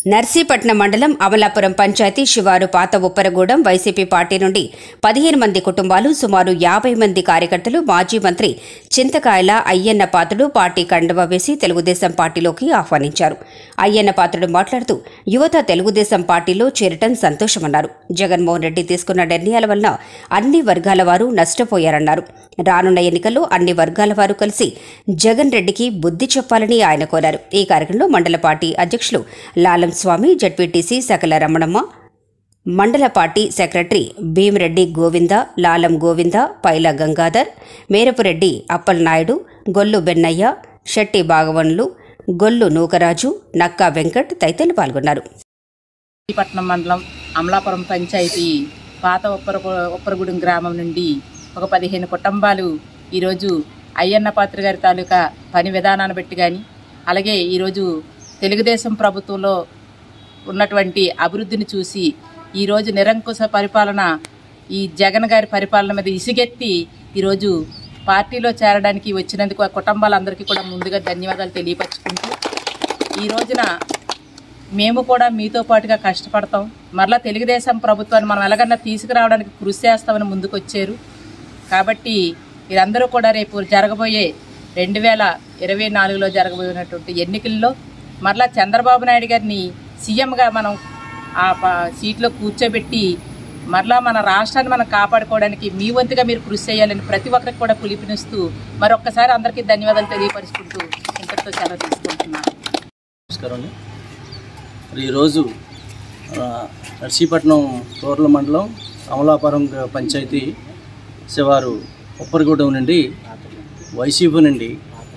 నర్సీపట్నం మండలం అమలాపురం పంచాయతీ శివారు పాత ఉప్పరగూడెం వైసీపీ పార్టీ నుండి పదిహేను మంది కుటుంబాలు సుమారు యాభై మంది కార్యకర్తలు మాజీ మంత్రి చింతకాయల అయ్యన్న పాత్రుడు పార్టీ కండువ వేసి తెలుగుదేశం పార్టీలోకి ఆహ్వానించారు అయ్యన్న పాత్రుడు మాట్లాడుతూ యువత తెలుగుదేశం పార్టీలో చేరటం సంతోషమన్నారు జగన్మోహన్ రెడ్డి తీసుకున్న నిర్ణయాల వల్ల అన్ని వర్గాల వారు నష్టపోయారన్నారు రానున్న ఎన్నికల్లో అన్ని వర్గాల వారు కలిసి జగన్ రెడ్డికి బుద్ధి చెప్పాలని ఆయన కోరారు ఈ కార్యక్రమంలో మండల పార్టీ అధ్యక్షులు లాలం స్వామి జడ్పీటీసీ సకల రమణమ్మ మండల పార్టీ సెక్రటరీ భీమిరెడ్డి గోవింద లాలం గోవింద పైల గంగాధర్ మేరపురెడ్డి అప్పలనాయుడు గొల్లు బెన్నయ్య శెట్టి భాగవన్లు గొల్లు నూకరాజు నక్కా వెంకట్ తదితరులు పాల్గొన్నారు పట్నం మండలం అమలాపురం పంచాయతీ పాత ఉప్పర ఉప్పరగూడెం గ్రామం నుండి ఒక పదిహేను కుటుంబాలు ఈరోజు అయ్యన్న పాత్ర గారి తాలూకా పని విధానాన్ని బట్టి కానీ అలాగే ఈరోజు తెలుగుదేశం ప్రభుత్వంలో ఉన్నటువంటి అభివృద్ధిని చూసి ఈరోజు నిరంకుశ పరిపాలన ఈ జగన్ గారి పరిపాలన మీద ఇసుగెత్తి ఈరోజు పార్టీలో చేరడానికి వచ్చినందుకు ఆ కుటుంబాలందరికీ కూడా ముందుగా ధన్యవాదాలు తెలియపరచుకుంటూ ఈ రోజున మేము కూడా మీతో పాటుగా కష్టపడతాం మరలా తెలుగుదేశం ప్రభుత్వాన్ని మనం ఎలాగన్నా తీసుకురావడానికి కృషి చేస్తామని ముందుకొచ్చారు కాబట్టి మీరందరూ కూడా రేపు జరగబోయే రెండు వేల ఇరవై నాలుగులో జరగబోయినటువంటి ఎన్నికల్లో మరలా చంద్రబాబు నాయుడు గారిని సీఎంగా మనం ఆ ప- సీట్లో కూర్చోబెట్టి మరలా మన రాష్ట్రాన్ని మనం కాపాడుకోవడానికి మీ వంతుగా మీరు కృషి చేయాలని ప్రతి ఒక్కరికి కూడా పిలుపునిస్తూ మరొక్కసారి అందరికీ ధన్యవాదాలు తెలియపరుచుకుంటూ ఇంతటితో సెలవు తీసుకుంటున్నాను నమస్కారం అండి మరి ఈరోజు ఆ, నర్సీపట్నం రూరల్ మండలం అమలాపురం గ- పంచాయతీ శివారు ఉప్పరగూడెం నుండి వైసీపీ నుండి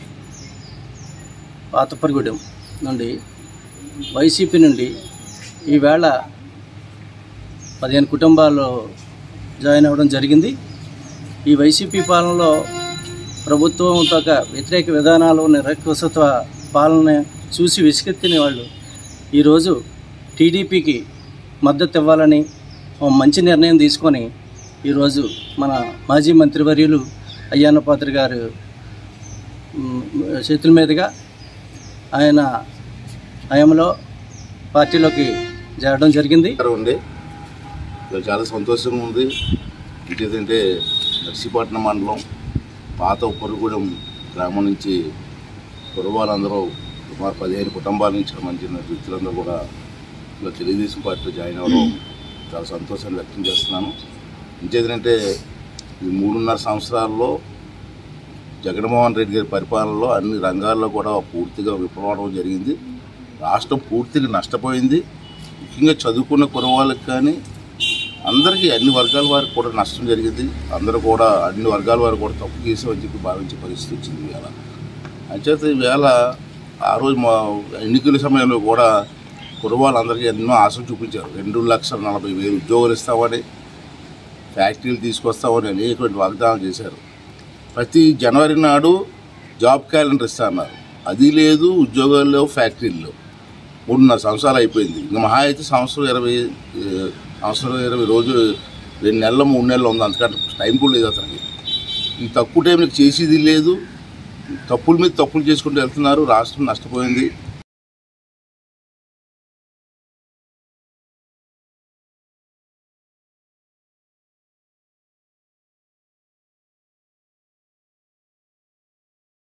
పాతప్పరగూడెం నుండి వైసీపీ నుండి ఈవేళ పదిహేను కుటుంబాలు జాయిన్ అవ్వడం జరిగింది ఈ వైసీపీ పాలనలో ప్రభుత్వం తగ్గ వ్యతిరేక విధానాలు నిరకుశత్వ పాలన చూసి విసుగెత్తిన వాళ్ళు ఈరోజు టీడీపీకి మద్దతు ఇవ్వాలని ఓ మంచి నిర్ణయం తీసుకొని ఈరోజు మన మాజీ మంత్రివర్యులు అయ్యన్న పాత్ర గారు మ్, చేతుల మీదుగా ఆయన హయాంలో పార్టీలోకి చేరడం జరిగింది నమస్కారం అండి ఇవాళ చాలా సంతోషంగా ఉంది ఇంకేదంటే నర్సీపట్నం మండలం పాత ఉప్పరగూడెం గ్రామం నుంచి కుటుంబాలందరూ సుమారు పదిహేను కుటుంబాల నుంచి సంబంధించిన వ్యక్తులందరూ కూడా ఇలా తెలుగుదేశం పార్టీలో జాయిన్ అవ్వడం చాలా సంతోషాన్ని వ్యక్తం చేస్తున్నాను ఇంకేదంటే ఈ మూడున్నర సంవత్సరాల్లో జగన్మోహన్ రెడ్డి గారి పరిపాలనలో అన్ని రంగాల్లో కూడా పూర్తిగా విఫలమవడం జరిగింది రాష్ట్రం పూర్తిగా నష్టపోయింది ముఖ్యంగా చదువుకున్న కురవాళ్ళకి కానీ అందరికీ అన్ని వర్గాల వారికి కూడా నష్టం జరిగింది అందరూ కూడా అన్ని వర్గాల వారు కూడా తప్పు చేసామని చెప్పి భావించే పరిస్థితి వచ్చింది ఇవాళ అంచేత ఈవేళ ఆ రోజు మా ఎన్నికల సమయంలో కూడా కురవాళ్ళందరికీ ఎన్నో ఆశలు చూపించారు రెండు లక్షల నలభై వేలు ఉద్యోగాలు ఇస్తామని ఫ్యాక్టరీలు తీసుకొస్తామని అనేకటువంటి వాగ్దానాలు చేశారు ప్రతి జనవరి నాడు జాబ్ క్యాలెండర్ ఇస్తా అన్నారు అది లేదు ఉద్యోగాలు లేవు ఫ్యాక్టరీలు లేవు మూడున్నర సంవత్సరాలు అయిపోయింది ఇంకా మహా అయితే సంవత్సరం ఇరవై ఏ, సంవత్సరం ఇరవై రోజులు రెండు నెలలు మూడు నెలలు ఉంది అంతకంటే టైం కూడా లేదు అతనికి ఈ తక్కువ టైంలో చేసేది లేదు తప్పుల మీద తప్పులు చేసుకుంటూ వెళ్తున్నారు రాష్ట్రం నష్టపోయింది